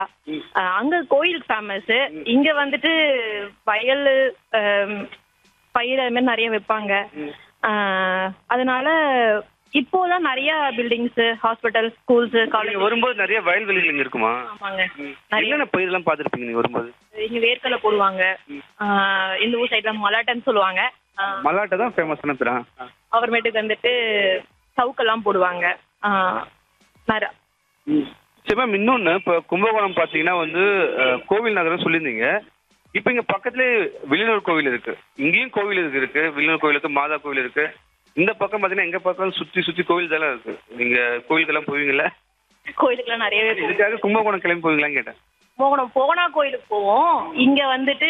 அஹ் அங்க கோயில் ஃபேமஸ் இங்க வந்துட்டு வயல் அஹ், பயிர் அது மாதிரி நிறைய வைப்பாங்க அஹ், அதனால இப்போதான் நிறைய பில்டிங்ஸ் ஹாஸ்பிட்டல் ஸ்கூல்ஸ் காலேஜ் நீங்க வரும்போது நிறைய வயல்வெளிகள் இங்க இருக்குமா ஆமாங்க நிறைய என்னென்ன பயிரெல்லாம் பார்த்துருப்பீங்க நீங்க வரும்போது இங்க வேர்க்கடலை போடுவாங்க அஹ், இந்த ஊர் சைட்ல மலாட்டன்னு சொல்லுவாங்க அஹ், மல்லாட்டை தான் ஃபேமஸான பேரா அப்புறமேட்டுக்கு வந்துட்டு சவுக்கெல்லாம் போடுவாங்க அஹ், நிறைய சரி மேம் இன்னொன்னு இப்போ கும்பகோணம் பார்த்தீங்கன்னா வந்து அஹ், கோவில் நகரம் சொல்லியிருந்தீங்க இப்போ இங்க பக்கத்துலேயே வில்லியனூர் கோவில் இருக்கு இங்கேயும் கோவில் இருக்கு இருக்கு வில்லியனூர் கோவில் இருக்கு மாதா கோவில் இருக்கு இந்த பக்கம் பார்த்தீங்கன்னா எங்க பக்கம் சுத்தி சுத்தி கோவில் தானே இருக்கு நீங்க கோவிலுக்கெல்லாம் போவீங்கல்ல கோயிலுக்குலாம் நிறையவே போவோம். இதுக்காக கும்பகோணம் கிளம்பி போவீங்களான்னு கேட்டேன் போகணும் போனா கோயிலுக்கு போவோம் இங்க வந்துட்டு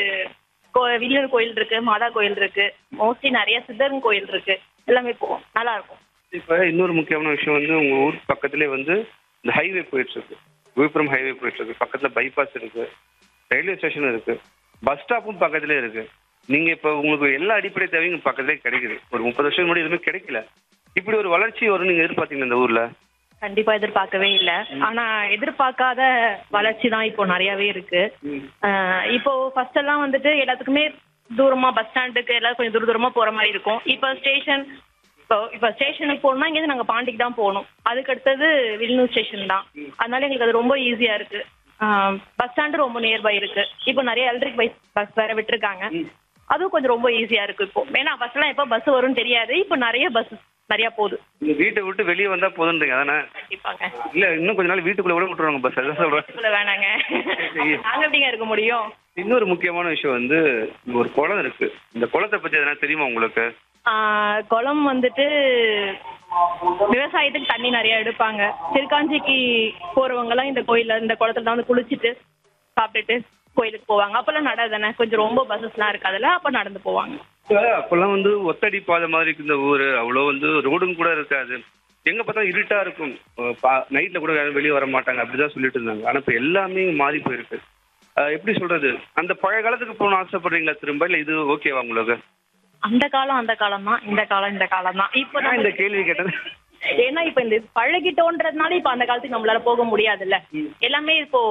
கோ- வில்லியனூர் கோயில் இருக்கு மாதா கோயில் இருக்கு மோஸ்ட்லி நிறைய சித்தரன் கோயில் இருக்கு எல்லாமே போவோம் நல்லா இருக்கும் இப்போ இன்னொரு முக்கியமான விஷயம் வந்து உங்க ஊர் பக்கத்துலேயே வந்து இந்த ஹைவே போயிட்டு இருக்கு விழுப்புரம் ஹைவே போயிட்டு இருக்கு பக்கத்துல பைபாஸ் இருக்கு ரயில்வே ஸ்டேஷன் இருக்கு பஸ் ஸ்டாப்பும் பக்கத்துலேயே இருக்கு நீங்க இப்போ உங்களுக்கு எல்லா அடிப்படை தேவையும் இங்க பக்கத்துலேயே கிடைக்குது ஒரு முப்பது வருஷம் முன்னாடி எதுவுமே கிடைக்கல இப்படி ஒரு வளர்ச்சி வரும் நீங்க எதிர்பார்த்தீங்க இந்த ஊர்ல கண்டிப்பா எதிர்பார்க்கவே இல்ல ஆனா எதிர்பார்க்காத வளர்ச்சி தான் இப்போ நிறையவே இருக்கு ஆஹ் இப்போ ஃபர்ஸ்ட் எல்லாம் வந்துட்டு எல்லாத்துக்குமே தூரமா பஸ் ஸ்டாண்டுக்கு எல்லாரும் கொஞ்சம் தூர தூரமா போற மாதிரி இருக்கும் இப்போ ஸ்டேஷன் இப்போ இப்போ ஸ்டேஷனுக்கு போகணும்னா இங்கேருந்து நாங்க பாண்டிக்கு தான் போகணும் அதுக்கு அடுத்தது வில்லியனூர் ஸ்டேஷன் தான் அதனால எங்களுக்கு அது ரொம்ப ஈஸியா இருக்கு பஸ் ஸ்டாண்டு ரொம்ப நியர்பை இருக்கு இப்போ நிறைய எலக்ட்ரிக் பைக் பஸ் வேற விட்டுருக்காங்க அதுவும் கொஞ்சம் ரொம்ப ஈஸியா இருக்கு இப்போ ஏன்னா பஸ் எல்லாம் எப்போ பஸ் வரும்னு தெரியாது இப்போ நிறைய பஸ் நிறைய போகுது நீங்க வீட்டை விட்டு வெளியே வந்தா போதுன்றீங்க அதானே கண்டிப்பாங்க இல்ல இன்னும் கொஞ்ச நாள் வீட்டுக்குள்ள கூட விட்டுருவாங்க பஸ் அதான் சொல்றேன் வீட்டுக்குள்ள வேணாங்க நாங்க எப்படிங்க இருக்க முடியும் இன்னொரு முக்கியமான விஷயம் வந்து இங்க ஒரு குளம் இருக்கு இந்த குளத்தை பத்தி எதனா தெரியுமா உங்களுக்கு ஆஹ் குளம் வந்துட்டு விவசாயத்துக்கு தண்ணி நிறைய எடுப்பாங்க திருக்காஞ்சிக்கு போறவங்க எல்லாம் இந்த கோயில்ல இந்த குளத்துல தான் வந்து குளிச்சுட்டு சாப்பிட்டுட்டு கோயிலுக்கு போவாங்க அப்பெல்லாம் நட தானே கொஞ்சம் ரொம்ப பஸ்ஸஸ் எல்லாம் இருக்காதுல்ல அப்ப நடந்து போவாங்க அப்பெல்லாம் வந்து ஒத்தடி பாதை மாதிரி இருக்கு இந்த ஊரு அவ்வளோ வந்து ரோடும் கூட இருக்காது எங்க பார்த்தா இருட்டா இருக்கும் நைட்ல கூட யாரும் வெளியே வர மாட்டாங்க அப்படிதான் சொல்லிட்டு இருந்தாங்க ஆனா இப்ப எல்லாமே மாறி போயிருக்கு அஹ் எப்படி சொல்றது அந்த பழைய காலத்துக்கு போகணும்னு ஆசைப்படுறீங்களா திரும்ப இல்ல இது ஓகேவா உங்களுக்கு அந்த காலம் அந்த காலம் தான் இந்த காலம் இந்த காலம் தான் இப்போ நான் இந்த கேள்வி கேட்டது ஏன்னா இப்ப இந்த பழகிட்டோன்றதுனால இப்ப அந்த காலத்துக்கு நம்மளால போக முடியாதுல்ல எல்லாமே இப்போ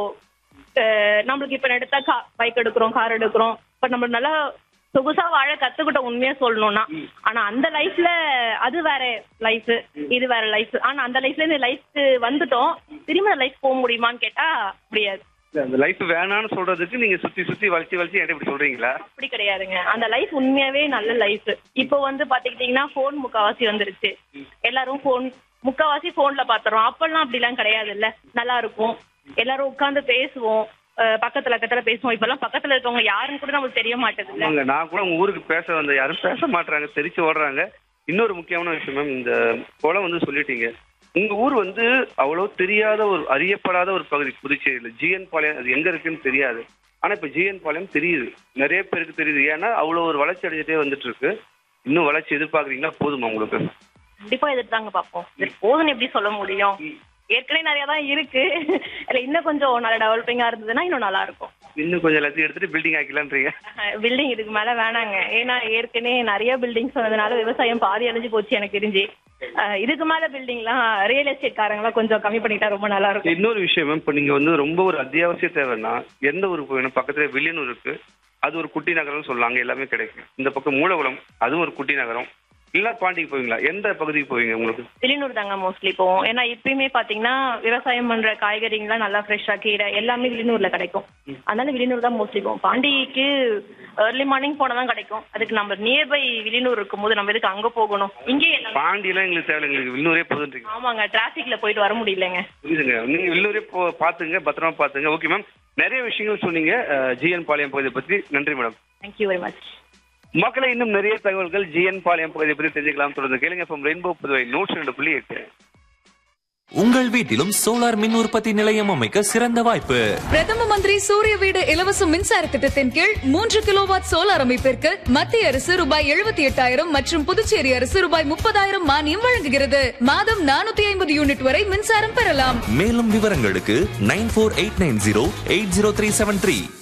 அஹ், நம்மளுக்கு இப்ப எடுத்தா கா பைக் எடுக்கிறோம் கார் எடுக்கிறோம் இப்ப நம்ம நல்லா சொகுசா வாழ கத்துக்கிட்டோம் உண்மையா சொல்லணும்னா ஆனா அந்த லைஃப்ல அது வேற லைஃப் இது வேற லைஃப் ஆனா அந்த லைஃப்ல இருந்து லைஃப்க்கு வந்துட்டோம் திரும்ப லைஃப் போக முடியுமான்னு கேட்டா முடியாது இல்ல, அந்த லைஃப் வேணாம்னு சொல்றதுக்கு நீங்க சுத்தி சுத்தி வளைச்சு வளைச்சு என்கிட்ட இப்படி சொல்றீங்களா அப்படி கிடையாதுங்க அந்த லைஃப் உண்மையாவே நல்ல லைஃப் இப்போ வந்து பாத்துக்கிட்டீங்கன்னா போன் முக்காவாசி வந்துருச்சு எல்லாரும் போன் முக்காவாசி போன்ல பாத்துறோம் அப்பெல்லாம் அப்படிலாம் கிடையாது இல்ல நல்லா இருக்கும் எல்லாரும் உட்கார்ந்து பேசுவோம் அஹ் பக்கத்துல பக்கத்துல பேசுவோம் இப்பெல்லாம் பக்கத்துல இருக்கவங்க யாருன்னு கூட நமக்கு தெரிய மாட்டேது இல்ல ஆமாங்க நான் கூட உங்க ஊருக்கு பேச வந்த யாரும் பேச மாட்றாங்க தெரிச்சு ஓடுறாங்க இன்னொரு முக்கியமான விஷயம் மேம் இந்த குளம் வந்து சொல்லிட்டீங்க உங்க ஊர் வந்து அவ்வளவு தெரியாத ஒரு அறியப்படாத ஒரு பகுதி புதுச்சேரியில ஜிஎன் பாளையம் அது எங்க இருக்குன்னு தெரியாது ஆனா இப்ப ஜிஎன் பாளையம் தெரியுது நிறைய பேருக்கு தெரியுது ஏன்னா அவ்வளவு ஒரு வளர்ச்சி அடைஞ்சிட்டே வந்துட்டு இருக்கு இன்னும் வளர்ச்சி எதிர்பார்க்குறீங்களா போதுமா உங்களுக்கு கண்டிப்பா எதிர்த்தாங்க பாப்போம் இது போதும்னு எப்படி சொல்ல முடியும் ஏற்கனவே நிறைய தான் இருக்கு இல்ல இன்னும் கொஞ்சம் நல்லா டெவலப்பிங்கா இருந்ததுன்னா இன்னும் நல்லா இருக்கும் இன்னும் கொஞ்சம் எல்லாத்தையும் எடுத்துட்டு பில்டிங் ஆக்கலான்றீங்க பில்டிங் இதுக்கு மேல வேணாங்க ஏன்னா ஏற்கனவே நிறைய பில்டிங்ஸ் வந்ததுனால விவசாயம் பாதி அழிஞ்சு போச்சு எனக்கு தெரிஞ்சு அஹ் இதுக்கு மேல பில்டிங்லாம் ரியல் எஸ்டேட் காரங்களாம் கொஞ்சம் கம்மி பண்ணிட்டா ரொம்ப நல்லா இருக்கும் இன்னொரு விஷயம் மேம் இப்போ நீங்க வந்து ரொம்ப ஒரு அத்தியாவசிய தேவைன்னா எந்த ஊருக்கு போகணும் பக்கத்துல வில்லியனூர் இருக்கு அது ஒரு குட்டி நகரம்னு சொல்லலாம் அங்க எல்லாமே கிடைக்கும் இந்த பக்கம் மூலகுளம் அதுவும் ஒரு குட்டி நகரம் இல்ல பாண்டிக்கு போவீங்களா எந்த பகுதிக்கு போவீங்க உங்களுக்கு வெளியூர் தாங்க மோஸ்ட்லி போவோம் ஏன்னா இப்பயுமே பாத்தீங்கன்னா விவசாயம் பண்ற காய்கறிங்களாம் நல்லா ஃப்ரெஷ்ஷா கீரை எல்லாமே வில்லியனூர்ல கிடைக்கும் அதனால வில்லியனூர் தான் மோஸ்ட்லி போவோம் பாண்டிக்கு ஏர்லி மார்னிங் போனா தான் கிடைக்கும் அதுக்கு நம்ம நியர்பை வில்லியனூர் இருக்கும்போது நம்ம எதுக்கு அங்க போகணும் இங்கே எல்லாமே பாண்டியெல்லாம் எங்களுக்கு தேவை எங்களுக்கு வில்லுவரே போதுன்றீங்க ஆமாங்க டிராபிக்ல போயிட்டு வர முடியலங்க புரியுதுங்க நீங்க வில்லுவரே போ பாத்துங்க பத்திரமா பாத்துங்க ஓகே மேம் நிறைய விஷயங்கள் சொன்னீங்க ஜிஎன் பாளையம் பகுதியை பத்தி நன்றி மேடம் தேங்க்யூ வெரி மச் மக்களை இன்னும் நிறைய தகவல்கள் ஜிஎன் பாளையம் பகுதியை பத்தி தெரிஞ்சுக்கலாம் தொடர்ந்து கேளுங்க ஃப்ரம் ரெயின்போ புதுவை நூற்றி ரெண்டு புள்ளி எட்டு உங்கள் வீட்டிலும் சோலார் மின் உற்பத்தி நிலையம் அமைக்க சிறந்த வாய்ப்பு பிரதம மந்திரி சூரிய வீடு இலவச மின்சார திட்டத்தின் கீழ் மூன்று கிலோவாட் சோலார் அமைப்பிற்கு மத்திய அரசு ரூபாய் எழுபத்தி எட்டாயிரம் மற்றும் புதுச்சேரி அரசு ரூபாய் முப்பதாயிரம் மானியம் வழங்குகிறது மாதம் நானூத்தி ஐம்பது யூனிட் வரை மின்சாரம் பெறலாம் மேலும் விவரங்களுக்கு nine four eight nine zero eight zero three seven three